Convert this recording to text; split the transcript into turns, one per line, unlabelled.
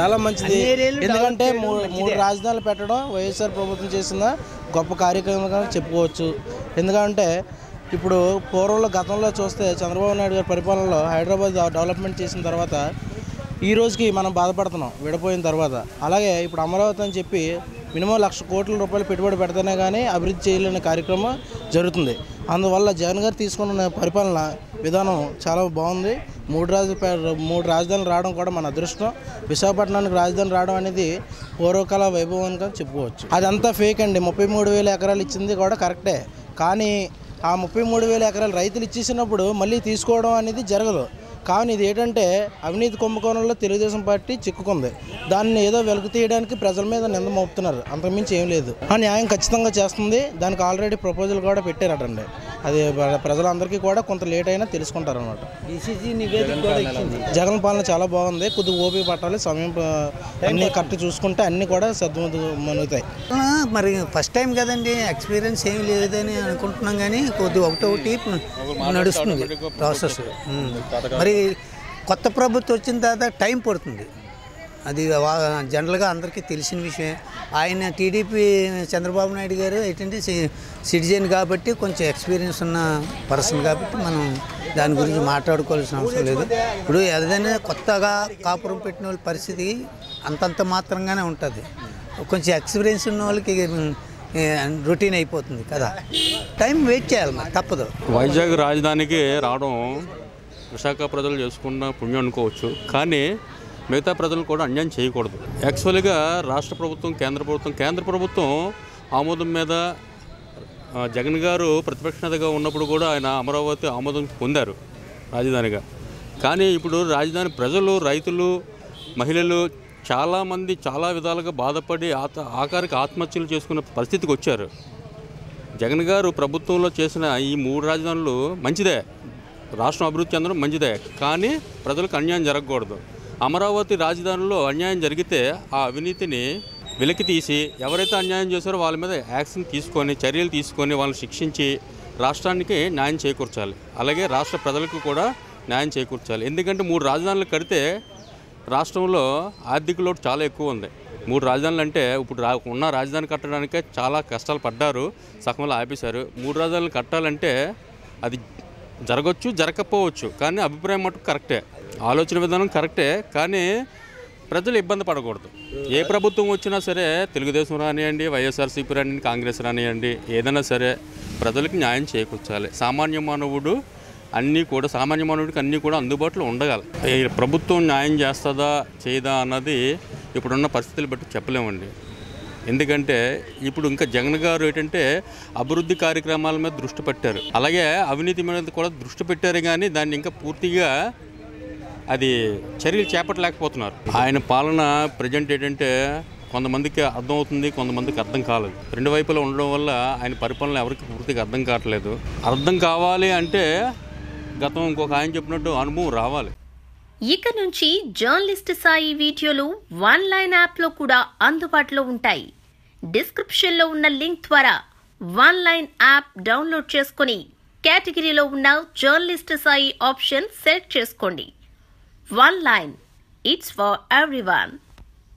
చాలా మంచిది
అన్ని ఏరియాలు
ఎందుకంటే
డెవలప్
మూ-
చేయడం
మూడు రాజధానులు పెట్టడం వైఎస్ఆర్ ప్రభుత్వం చేసిన గొప్ప కార్యక్రమంగా చెప్పుకోవచ్చు ఎందుకంటే ఇప్పుడు పూర్వంలో గతంలో చూస్తే చంద్రబాబు నాయుడు గారి పరిపాలనలో హైదరాబాద్ డెవలప్మెంట్ చేసిన తర్వాత ఈ రోజుకి మనం బాధపడుతున్నాం విడిపోయిన తర్వాత అలాగే ఇప్పుడు అమరావతి అని చెప్పి మినిమం లక్ష కోట్ల రూపాయలు పెట్టుబడి పెడితేనే కానీ అభివృద్ధి చేయలేని కార్యక్రమం జరుగుతుంది అందువల్ల జగన్ గారు తీసుకున్న పరిపాలన విధానం చాలా బాగుంది మూడు రాజు మూడు రాజధానులు రావడం కూడా మన అదృష్టం విశాఖపట్నానికి రాజధాని రావడం అనేది పూర్వకాల వైభవంగా చెప్పుకోవచ్చు అదంతా ఫేక్ అండి ముప్పై మూడు వేల ఎకరాలు ఇచ్చింది కూడా కరెక్టే కానీ ఆ ముప్పై మూడు వేల ఎకరాలు రైతులు ఇచ్చేసినప్పుడు మళ్ళీ తీసుకోవడం అనేది జరగదు కానీ ఇది ఏంటంటే అవినీతి కుంభకోణంలో తెలుగుదేశం పార్టీ చిక్కుకుంది దాన్ని ఏదో వెలుగు తీయడానికి ప్రజల మీద నింద మోపుతున్నారు అంతకుమించి ఏం లేదు ఆ న్యాయం ఖచ్చితంగా చేస్తుంది దానికి ఆల్రెడీ ప్రపోజల్ కూడా పెట్టారటండి అది ప్ర- ప్రజలందరికీ కూడా కొంత లేట్ అయినా తెలుసుకుంటారు అనమాట
ఈసీజీ నివేదిక కూడా ఇచ్చింది
జగన్ పాలన చాలా బాగుంది కొద్దిగా ఓపిక పట్టాలి సమయం ప- అన్నీ కరెక్ట్ చూసుకుంటే అన్నీ కూడా సర్దుమదు మనుగుతాయి
ఆ, మరి ఫస్ట్ టైం కదండి ఎక్స్పీరియన్స్ ఏం లేదని అనుకుంటున్నాం కానీ కొద్ది ఒకటి ఒకటి నడుస్తుంది ప్రాసెస్ ఉమ్. మరి కొత్త ప్రభుత్వం వచ్చిన తర్వాత టైం పడుతుంది అది వా- జనరల్గా అందరికీ తెలిసిన విషయం ఆయన టీడీపీ చంద్రబాబు నాయుడు గారు ఏంటంటే సి- సిటిజన్ కాబట్టి కొంచెం ఎక్స్పీరియన్స్ ఉన్న పర్సన్ కాబట్టి మనం దాని గురించి మాట్లాడుకోవాల్సిన అవసరం లేదు ఇప్పుడు ఏదైనా కొత్తగా కాపురం పెట్టిన వాళ్ళ పరిస్థితి అంతంత మాత్రంగానే ఉంటుంది కొంచెం ఎక్స్పీరియన్స్ ఉన్న వాళ్ళకి రొటీన్ అయిపోతుంది కదా టైం వెయిట్ చేయాలి మరి తప్పదు
వైజాగ్ రాజధానికి రావడం విశాఖ ప్రజలు చేసుకున్న పుణ్యం అనుకోవచ్చు కానీ మిగతా ప్రజలు కూడా అన్యాయం చేయకూడదు యాక్చువల్గా రాష్ట్ర ప్రభుత్వం కేంద్ర ప్రభుత్వం కేంద్ర ప్రభుత్వం ఆమోదం మీద ఆ, జగన్ గారు ప్రతిపక్ష నేతగా ఉన్నప్పుడు కూడా ఆయన అమరావతి ఆమోదం పొందారు రాజధానిగా కానీ ఇప్పుడు రాజధాని ప్రజలు రైతులు మహిళలు చాలామంది చాలా విధాలుగా బాధపడి ఆత ఆఖరికి ఆత్మహత్యలు చేసుకున్న పరిస్థితికి వచ్చారు జగన్ గారు ప్రభుత్వంలో చేసిన ఈ మూడు రాజధానులు మంచిదే రాష్ట్రం అభివృద్ధి చెందడం మంచిదే కానీ ప్రజలకు అన్యాయం జరగకూడదు అమరావతి రాజధానిలో అన్యాయం జరిగితే ఆ అవినీతిని వెలికి తీసి ఎవరైతే అన్యాయం చేశారో వాళ్ళ మీద యాక్షన్ తీసుకొని చర్యలు తీసుకొని వాళ్ళని శిక్షించి రాష్ట్రానికి న్యాయం చేకూర్చాలి అలాగే రాష్ట్ర ప్రజలకు కూడా న్యాయం చేకూర్చాలి ఎందుకంటే మూడు రాజధానులు కడితే రాష్ట్రంలో ఆర్థిక లోటు చాలా ఎక్కువ ఉంది మూడు రాజధానులు అంటే ఇప్పుడు రా ఉన్న రాజధాని కట్టడానికే చాలా కష్టాలు పడ్డారు సగంలో ఆపేశారు మూడు రాజధానులు కట్టాలంటే అది జరగచ్చు జరగకపోవచ్చు కానీ అభిప్రాయం మటుకు కరెక్టే ఆలోచన విధానం కరెక్టే కానీ ప్రజలు ఇబ్బంది పడకూడదు ఏ ప్రభుత్వం వచ్చినా సరే తెలుగుదేశం రానియండి వైఎస్ఆర్సీపీ రానియండి కాంగ్రెస్ రానియండి ఏదైనా సరే ప్రజలకు న్యాయం చేకూర్చాలి సామాన్య మానవుడు అన్నీ కూడా సామాన్య మానవుడికి అన్నీ కూడా అందుబాటులో ఉండగల ఈ ప్రభుత్వం న్యాయం చేస్తుందా చేయదా అన్నది ఇప్పుడున్న పరిస్థితులు బట్టి చెప్పలేమండి ఎందుకంటే ఇప్పుడు ఇంకా జగన్ గారు ఏంటంటే అభివృద్ధి కార్యక్రమాల మీద దృష్టి పెట్టారు అలాగే అవినీతి మీద కూడా దృష్టి పెట్టారు కానీ దాన్ని ఇంకా పూర్తిగా అది చర్యలు చేపట్టలేకపోతున్నారు ఆయన పాలన ప్రజెంట్ ఏంటంటే కొంతమందికి అర్థం అవుతుంది కొంతమందికి అర్థం కాలేదు రెండు వైపులా ఉండడం వల్ల ఆయన పరిపాలన ఎవరికి పూర్తిగా అర్థం కావట్లేదు అర్థం కావాలి అంటే గతం ఇంకొక ఆయన చెప్పినట్టు అనుభవం రావాలి
ఇక నుంచి జర్నలిస్ట్ సాయి వీడియోలు వన్ లైన్ యాప్లో కూడా అందుబాటులో ఉంటాయి డిస్క్రిప్షన్లో ఉన్న లింక్ ద్వారా వన్ లైన్ యాప్ డౌన్లోడ్ చేసుకుని కేటగిరీలో ఉన్న జర్నలిస్ట్ సాయి ఆప్షన్ సెలెక్ట్ చేసుకోండి one line it's for everyone